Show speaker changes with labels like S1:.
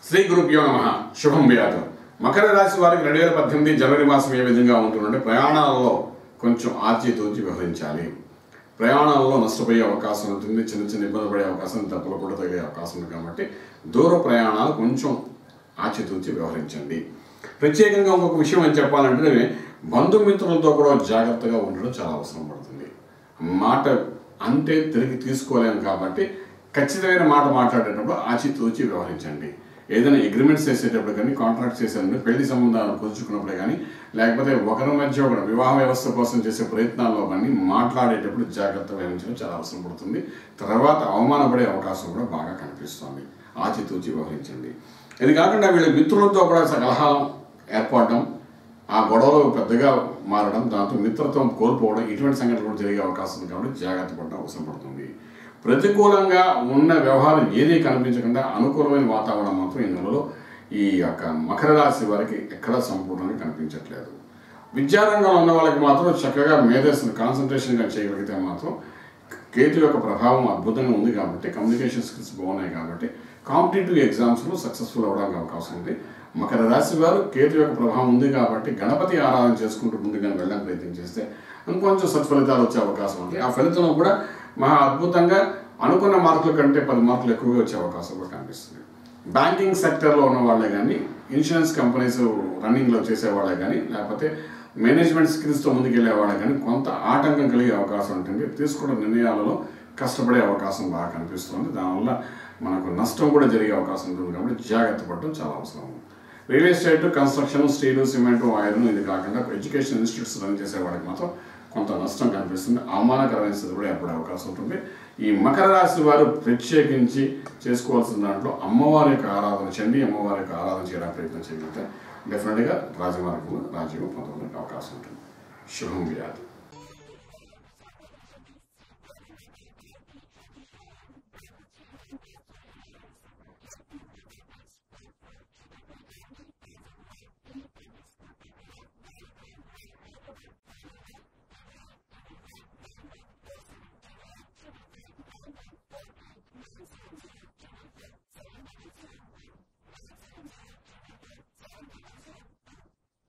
S1: శ్రీ గురుభ్యో నమ శుభం వ్యాధం మకర రాశి వారికి రెండు వేల పద్దెనిమిది జనవరి మాసం ఏ విధంగా ఉంటుందంటే ప్రయాణాలలో కొంచెం ఆచితూచి వ్యవహరించాలి ప్రయాణాలలో నష్టపోయే అవకాశం ఉంటుంది చిన్న చిన్న ఇబ్బంది పడే అవకాశం దెబ్బలు కూడా తగిలే అవకాశం ఉంది కాబట్టి దూర ప్రయాణాలు కొంచెం ఆచితూచి వ్యవహరించండి ప్రత్యేకంగా ఇంకొక విషయం అని చెప్పాలంటే బంధుమిత్రులతో కూడా జాగ్రత్తగా ఉండడం చాలా అవసరం పడుతుంది మాట అంటే తిరిగి తీసుకోలేము కాబట్టి ఖచ్చితమైన మాట మాట్లాడేటప్పుడు ఆచితూచి వ్యవహరించండి ఏదైనా అగ్రిమెంట్స్ చేసేటప్పుడు కానీ కాంట్రాక్ట్ చేసేటప్పుడు పెళ్లి సంబంధాలను కుదుర్చుకున్నప్పుడు కానీ లేకపోతే ఒకరి మధ్య ఒకరు వివాహ వ్యవస్థ కోసం చేసే ప్రయత్నాల్లో కానీ మాట్లాడేటప్పుడు జాగ్రత్త వహించడం చాలా అవసరం పడుతుంది తర్వాత అవమానపడే అవకాశం కూడా బాగా కనిపిస్తుంది ఆచితూచి వ్యవహరించండి ఇది కాకుండా వీళ్ళ మిత్రులతో కూడా సలహాలు ఏర్పడడం ఆ గొడవలు పెద్దగా మారడం దాంతో మిత్రత్వం కోల్పోవడం ఇటువంటి సంఘటనలు కూడా జరిగే అవకాశం ఉంది కాబట్టి జాగ్రత్త పడడం అవసరం పడుతుంది ప్రతికూలంగా ఉన్న వ్యవహారం ఏదీ కనిపించకుండా అనుకూలమైన వాతావరణం మాత్రం ఈ నెలలో ఈ యొక్క మకర రాశి వారికి ఎక్కడా సంపూర్ణంగా కనిపించట్లేదు విద్యారంగంలో ఉన్న వాళ్ళకి మాత్రం చక్కగా మేధస్సును కాన్సన్ట్రేషన్గా చేయగలిగితే మాత్రం కేతు యొక్క ప్రభావం అద్భుతంగా ఉంది కాబట్టి కమ్యూనికేషన్ స్కిల్స్ బాగున్నాయి కాబట్టి కాంపిటేటివ్ ఎగ్జామ్స్లో సక్సెస్ఫుల్ అవ్వడానికి అవకాశం ఉంది మకర రాశి వారు కేతు యొక్క ప్రభావం ఉంది కాబట్టి గణపతి ఆరాధన చేసుకుంటూ ముందుగా వెళ్ళడానికి ప్రయత్నం చేస్తే ఇంకొంచెం సత్ఫలితాలు వచ్చే అవకాశం ఉంది ఆ ఫలితంలో కూడా మహా అద్భుతంగా అనుకున్న మార్కుల కంటే పది మార్కులు ఎక్కువగా వచ్చే అవకాశం కూడా కనిపిస్తుంది బ్యాంకింగ్ సెక్టర్లో ఉన్న వాళ్ళే కానీ ఇన్సూరెన్స్ కంపెనీస్ రన్నింగ్లో చేసే వాళ్ళే కానీ లేకపోతే మేనేజ్మెంట్ స్కిల్స్తో ముందుకెళ్ళే వాళ్ళే కానీ కొంత ఆటంకం కలిగే అవకాశం ఉంటుంది తీసుకున్న నిర్ణయాలలో కష్టపడే అవకాశం బాగా కనిపిస్తుంది దానివల్ల మనకు నష్టం కూడా జరిగే అవకాశం ఉంటుంది కాబట్టి జాగ్రత్త పడడం చాలా అవసరం real estate construction steel cement iron ఇది కాకుండా ఎడ్యుకేషన్ ఇన్స్టిట్యూట్స్ రన్ చేసే వాళ్ళకి మాత్రం కొంత నష్టం కనిపిస్తుంది అవమానకరమైన స్థితి కూడా ఏర్పడే అవకాశం ఉంటుంది ఈ మకర రాశి వారు ప్రత్యేకించి చేసుకోవాల్సిన దాంట్లో అమ్మవారి యొక్క ఆరాధన చండీ అమ్మవారి యొక్క ఆరాధన చేయడానికి ప్రయత్నం చేయగలిగితే డెఫినెట్గా రాజమార్గంలో రాజ్యం పొందడానికి అవకాశం ఉంటుంది శుభం వ్యాధి